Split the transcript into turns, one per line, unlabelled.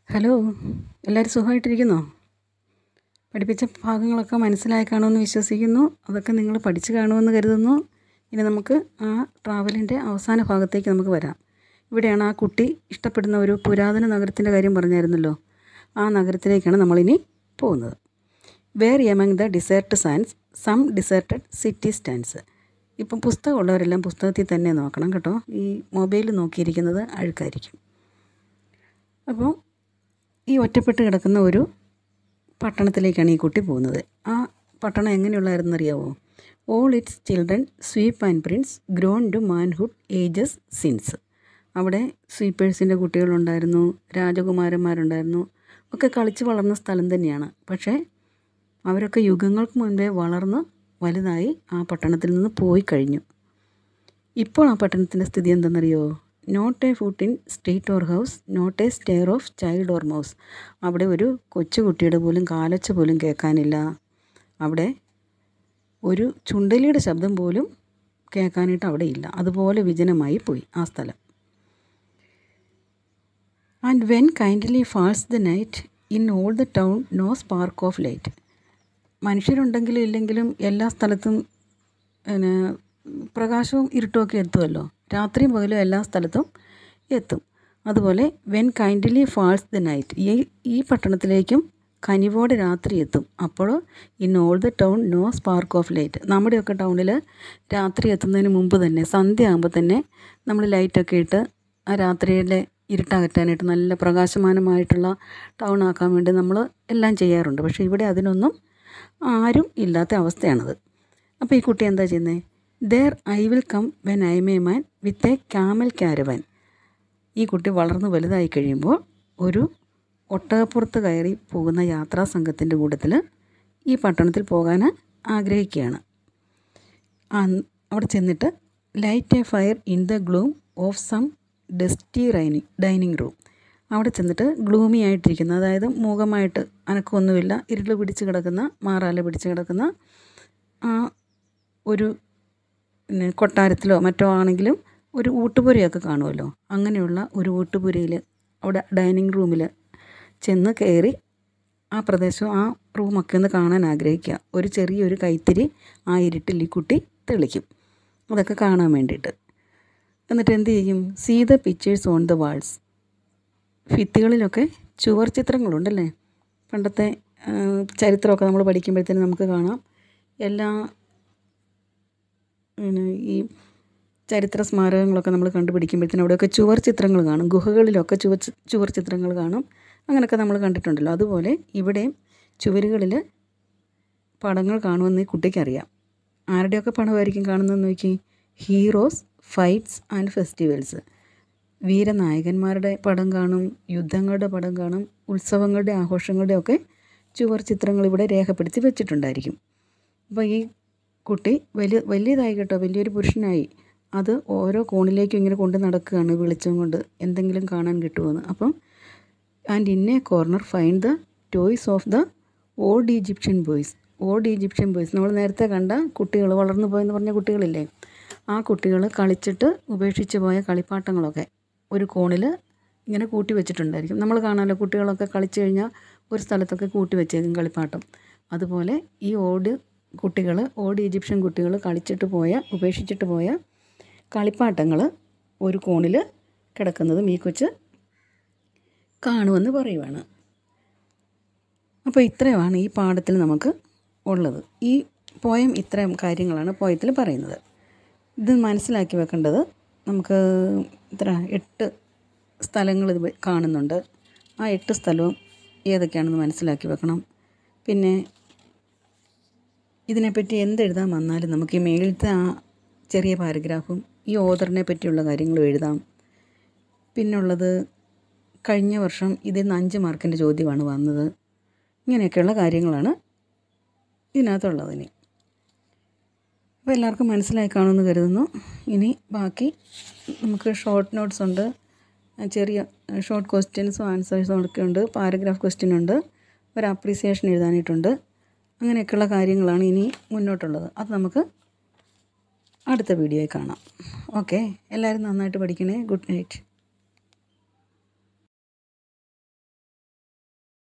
hello എല്ലാവരും സുഖമായിട്ടിരിക്കുന്നോ പഠിപ്പിച്ച ഭാഗങ്ങളൊക്കെ മനസ്സിലായി കാണുമെന്ന് വിശ്വസിക്കുന്നു അതൊക്കെ നിങ്ങൾ പഠിച്ചു കാണുമെന്ന് കരുതുന്നു ഇനി നമുക്ക് ആ ട്രാവലിൻ്റെ അവസാന ഭാഗത്തേക്ക് നമുക്ക് വരാം ഇവിടെയാണ് ആ കുട്ടി ഇഷ്ടപ്പെടുന്ന ഒരു പുരാതന നഗരത്തിൻ്റെ കാര്യം പറഞ്ഞായിരുന്നല്ലോ ആ നഗരത്തിലേക്കാണ് നമ്മളിനി പോകുന്നത് where among the desert sands some deserted city stands ഇപ്പം പുസ്തകമുള്ളവരെല്ലാം പുസ്തകത്തിൽ തന്നെ നോക്കണം കേട്ടോ ഈ മൊബൈൽ നോക്കിയിരിക്കുന്നത് അഴുക്കായിരിക്കും അപ്പോൾ ഈ ഒറ്റപ്പെട്ട് കിടക്കുന്ന ഒരു പട്ടണത്തിലേക്കാണ് ഈ കുട്ടി പോകുന്നത് ആ പട്ടണം എങ്ങനെയുള്ളതായിരുന്നറിയാവോ all its children sweep and prince grown to manhood ages since അവിടെ സ്വീപ്പേഴ്സിൻ്റെ കുട്ടികളുണ്ടായിരുന്നു രാജകുമാരന്മാരുണ്ടായിരുന്നു ഒക്കെ കളിച്ച് വളർന്ന സ്ഥലം തന്നെയാണ് പക്ഷേ അവരൊക്കെ യുഗങ്ങൾക്ക് മുൻപേ വളർന്ന് വലുതായി ആ പട്ടണത്തിൽ നിന്ന് പോയി കഴിഞ്ഞു ഇപ്പോൾ ആ പട്ടണത്തിൻ്റെ സ്ഥിതി എന്തെന്നറിയോ not a foot in street or house not a stair of child or mouse അവിടെ ഒരു കൊച്ചു കുട്ടിയുടെ പോലും കാലച്ച പോലും കേൾക്കാനില്ല അവിടെ ഒരു ചുണ്ടലിയുടെ ശബ്ദം പോലും കേൾക്കാനായിട്ട് അവിടെ ഇല്ല അതുപോലെ വിജനമായി പോയി ആ സ്ഥലം and when kindly falls the night in all the town no spark of light മനുഷ്യരുണ്ടെങ്കിലും ഇല്ലെങ്കിലും എല്ലാ സ്ഥലത്തും പിന്നെ പ്രകാശവും ഇരുട്ടുമൊക്കെ എത്തുമല്ലോ രാത്രിയും പകലും എല്ലാ സ്ഥലത്തും എത്തും അതുപോലെ when kindly falls the night ഈ ഈ പട്ടണത്തിലേക്കും കനിവോടെ രാത്രി എത്തും അപ്പോൾ in all the town no spark of light നമ്മുടെയൊക്കെ ടൗണിൽ രാത്രി എത്തുന്നതിന് മുമ്പ് തന്നെ സന്ധ്യ ആകുമ്പോൾ തന്നെ നമ്മൾ ലൈറ്റൊക്കെ ഇട്ട് ആ രാത്രിയിലെ ഇരുട്ടകറ്റാനായിട്ട് നല്ല പ്രകാശമാനമായിട്ടുള്ള ടൗൺ ആക്കാൻ വേണ്ടി നമ്മൾ എല്ലാം ചെയ്യാറുണ്ട് പക്ഷേ ഇവിടെ അതിനൊന്നും ആരും ഇല്ലാത്ത അവസ്ഥയാണത് അപ്പോൾ ഈ കുട്ടി എന്താ ചെയ്യുന്നത് there I will come when I'm a man with a camel caravan ഈ കുട്ടി വളർന്ന് വലുതായി കഴിയുമ്പോൾ ഒരു ഒട്ടകപ്പുറത്ത് കയറി പോകുന്ന യാത്രാ സംഘത്തിൻ്റെ കൂട്ടത്തിൽ ഈ പട്ടണത്തിൽ പോകാൻ ആഗ്രഹിക്കുകയാണ് അവിടെ ചെന്നിട്ട് light a fire in the gloom of some dusty rainy dining room അവിടെ ചെന്നിട്ട് ഗ്ലൂമി ആയിട്ടിരിക്കുന്ന അതായത് മൂകമായിട്ട് അനക്കമൊന്നുമില്ല ഇരുൾ പിടിച്ച് കിടക്കുന്ന മാറാല പിടിച്ച് കിടക്കുന്ന ആ ഒരു പിന്നെ കൊട്ടാരത്തിലോ മറ്റോ ആണെങ്കിലും ഒരു ഊട്ടുപുരയൊക്കെ കാണുമല്ലോ അങ്ങനെയുള്ള ഒരു ഊട്ടുപുരയിൽ അവിടെ ഡൈനിങ് റൂമിൽ ചെന്ന് കയറി ആ പ്രദേശം ആ റൂമൊക്കെ ഒന്ന് കാണാൻ ആഗ്രഹിക്കുക ഒരു ചെറിയൊരു കൈത്തിരി ആ ഇരുട്ടിൽ ഈ കുട്ടി തെളിക്കും അതൊക്കെ കാണാൻ വേണ്ടിയിട്ട് എന്നിട്ട് എന്ത് ചെയ്യും see the pictures on the walls ഭിത്തികളിലൊക്കെ ചുവർ ചിത്രങ്ങളുണ്ടല്ലേ പണ്ടത്തെ ചരിത്രമൊക്കെ നമ്മൾ പഠിക്കുമ്പോഴത്തേനും നമുക്ക് കാണാം എല്ലാ പിന്നെ ഈ ചരിത്ര സ്മാരകങ്ങളൊക്കെ നമ്മൾ കണ്ടുപിടിക്കുമ്പോഴത്തേനും അവിടെയൊക്കെ ചുവർ ചിത്രങ്ങൾ കാണും ഗുഹകളിലൊക്കെ ചുവർ ചുവർ ചിത്രങ്ങൾ കാണും അങ്ങനെയൊക്കെ നമ്മൾ കണ്ടിട്ടുണ്ടല്ലോ അതുപോലെ ഇവിടെയും ചുവരുകളിൽ പടങ്ങൾ കാണുമെന്ന് ഈ കുട്ടിക്കറിയാം ആരുടെയൊക്കെ പടമായിരിക്കും കാണുന്നതെന്ന് നോക്കി ഹീറോസ് ഫൈറ്റ്സ് ആൻഡ് ഫെസ്റ്റിവൽസ് വീരനായകന്മാരുടെ പടം കാണും യുദ്ധങ്ങളുടെ പടം കാണും ഉത്സവങ്ങളുടെ ആഘോഷങ്ങളുടെ ഒക്കെ ചുവർ ചിത്രങ്ങൾ ഇവിടെ രേഖപ്പെടുത്തി വെച്ചിട്ടുണ്ടായിരിക്കും അപ്പോൾ ഈ കുട്ടി വലിയ വലിയതായി കേട്ടോ വലിയൊരു പുരുഷനായി അത് ഓരോ കോണിലേക്കും ഇങ്ങനെ കൊണ്ട് നടക്കുകയാണ് വെളിച്ചം കൊണ്ട് എന്തെങ്കിലും കാണാൻ കിട്ടുമെന്ന് അപ്പം and in a corner find the toys of the old Egyptian boys old Egyptian boys നമ്മൾ നേരത്തെ കണ്ട കുട്ടികൾ വളർന്നു പോയെന്ന് പറഞ്ഞ കുട്ടികളില്ലേ ആ കുട്ടികൾ കളിച്ചിട്ട് ഉപേക്ഷിച്ച് പോയ കളിപ്പാട്ടങ്ങളൊക്കെ ഒരു കോണിൽ ഇങ്ങനെ കൂട്ടി വെച്ചിട്ടുണ്ടായിരിക്കും നമ്മൾ കാണാമല്ലോ കുട്ടികളൊക്കെ കളിച്ചു കഴിഞ്ഞാൽ ഒരു സ്ഥലത്തൊക്കെ കൂട്ടി വെച്ചേക്കും കളിപ്പാട്ടം അതുപോലെ ഈ ഓട് കുട്ടികൾ ഓട് ഈജിപ്ഷ്യൻ കുട്ടികൾ കളിച്ചിട്ട് പോയ ഉപേക്ഷിച്ചിട്ട് പോയ കളിപ്പാട്ടങ്ങൾ ഒരു കോണിൽ കിടക്കുന്നതും ഈ കൊച്ച് കാണുമെന്ന് പറയുവാണ് അപ്പോൾ ഇത്രയുമാണ് ഈ പാഠത്തിൽ നമുക്ക് ഉള്ളത് ഈ പോയം ഇത്രയും കാര്യങ്ങളാണ് പോയത്തിൽ പറയുന്നത് ഇത് മനസ്സിലാക്കി വെക്കേണ്ടത് നമുക്ക് ഇത്ര എട്ട് സ്ഥലങ്ങൾ ഇത് കാണുന്നുണ്ട് ആ എട്ട് സ്ഥലവും ഏതൊക്കെയാണെന്ന് മനസ്സിലാക്കി വെക്കണം പിന്നെ ഇതിനെപ്പറ്റി എന്തെഴുതാൻ വന്നാലും നമുക്ക് ഈ മേളത്തെ ആ ചെറിയ പാരഗ്രാഫും ഈ ഓദറിനെ പറ്റിയുള്ള കാര്യങ്ങളും എഴുതാം പിന്നുള്ളത് കഴിഞ്ഞ വർഷം ഇതിൽ നിന്ന് അഞ്ച് മാർക്കിൻ്റെ ചോദ്യമാണ് വന്നത് ഇങ്ങനെയൊക്കെയുള്ള കാര്യങ്ങളാണ് ഇതിനകത്തുള്ളതിന് അപ്പോൾ എല്ലാവർക്കും മനസ്സിലായി കാണുമെന്ന് കരുതുന്നു ഇനി ബാക്കി നമുക്ക് ഷോർട്ട് നോട്ട്സ് ഉണ്ട് ചെറിയ ഷോർട്ട് ക്വസ്റ്റ്യൻസും ആൻസേഴ്സും ഒക്കെ ഉണ്ട് പാരഗ്രാഫ് ക്വസ്റ്റ്യൻ ഉണ്ട് ഒരു അപ്രീസിയേഷൻ എഴുതാനായിട്ടുണ്ട് അങ്ങനെയൊക്കെയുള്ള കാര്യങ്ങളാണ് ഇനി മുന്നോട്ടുള്ളത് അത് നമുക്ക് അടുത്ത വീഡിയോയിൽ കാണാം ഓക്കെ എല്ലാവരും നന്നായിട്ട് പഠിക്കണേ ഗുഡ് നൈറ്റ്